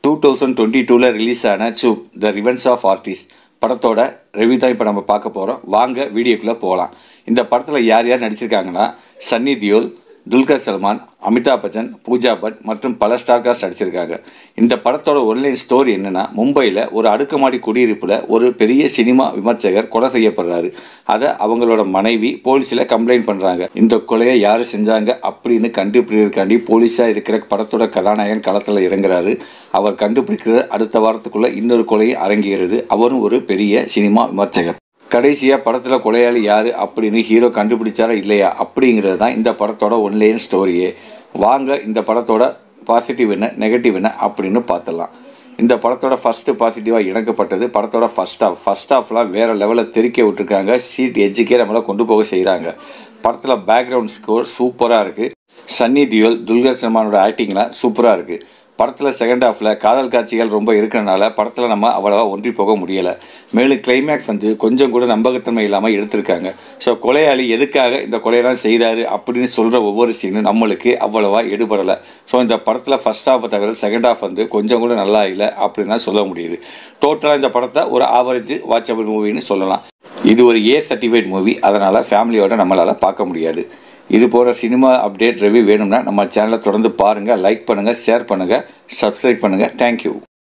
two thousand twenty டூவில் release ஆன Chup the revenge of artist படத்தோட ரிவ்யூ தான் இப்போ நம்ம பார்க்க போகிறோம் வாங்க வீடியோக்குள்ளே போகலாம் இந்த படத்தில் யார் யார் நடிச்சிருக்காங்கன்னா சன்னி தியோல் துல்கர் சல்மான் அமிதாப் பச்சன் பூஜா பட் மற்றும் பல ஸ்டார் காஸ்ட் நடிச்சிருக்காங்க இந்த படத்தோட ஒன்லைன் ஸ்டோரி என்னன்னா மும்பையில் ஒரு அடுக்குமாடி குடியிருப்பில் ஒரு பெரிய சினிமா விமர்சகர் கொலை செய்யப்படுறாரு அதை அவங்களோட மனைவி போலீஸில் கம்ப்ளைண்ட் பண்ணுறாங்க இந்த கொலையை யார் செஞ்சாங்க அப்படின்னு கண்டுபிடிக்கிறதுக்காண்டி போலீஸாக இருக்கிற படத்தோட கதாநாயகன் களத்தில் இறங்குறாரு அவர் கண்டுபிடிக்கிற அடுத்த வாரத்துக்குள்ளே இன்னொரு கொலையும் அரங்கேறுது அவரும் ஒரு பெரிய சினிமா விமர்சகர் கடைசியாக படத்தில் கொலையாளி யார் அப்படின்னு ஹீரோ கண்டுபிடிச்சாரா இல்லையா அப்படிங்கிறது தான் இந்த படத்தோட ஒன்லைன் ஸ்டோரியே வாங்க இந்த படத்தோட பாசிட்டிவ் என்ன நெகட்டிவ் என்ன அப்படின்னு பார்த்துடலாம் இந்த படத்தோட ஃபஸ்ட்டு பாசிட்டிவாக இணக்கப்பட்டது படத்தோட ஃபஸ்ட் ஆஃப் ஃபஸ்ட் ஆஃப்லாம் வேறு லெவலில் தெறிக்க விட்டுருக்காங்க சீட் எஜ்ஜுக்கே நம்மளை கொண்டு போக செய்கிறாங்க படத்தில் பேக்ரவுண்ட் ஸ்கோர் சூப்பராக இருக்குது சன்னி தியோல் துல்கர் சல்மானோட ஆக்டிங்லாம் சூப்பராக இருக்குது படத்தில் செகண்ட் ஹாஃபில் காதல் காட்சிகள் ரொம்ப இருக்கிறனால படத்தில் நம்ம அவ்வளோவா ஒன்றி போக முடியலை மேலும் கிளைமேக்ஸ் வந்து கொஞ்சம் கூட நம்பகத்தன்மை இல்லாமல் எடுத்திருக்காங்க ஸோ கொலையாளி எதுக்காக இந்த கொலையெல்லாம் செய்கிறாரு அப்படின்னு சொல்கிற ஒவ்வொரு சீனும் நம்மளுக்கு அவ்வளோவா எடுபடலை ஸோ இந்த படத்தில் ஃபஸ்ட் ஹாஃபை தவிர செகண்ட் ஹாஃப் வந்து கொஞ்சம் கூட நல்லா இல்லை அப்படின்னு தான் சொல்ல முடியுது டோட்டலாக இந்த படத்தை ஒரு ஆவரேஜ் வாட்சபிள் மூவின்னு சொல்லலாம் இது ஒரு ஏ சர்டிஃபைட் மூவி அதனால் ஃபேமிலியோட நம்மளால் பார்க்க முடியாது இது போகிற சினிமா அப்டேட் ரிவ்யூ வேணும்னா நம்ம சேனலை தொடர்ந்து பாருங்கள் லைக் பண்ணுங்கள் ஷேர் பண்ணுங்கள் சப்ஸ்கிரைப் பண்ணுங்கள் தேங்க்யூ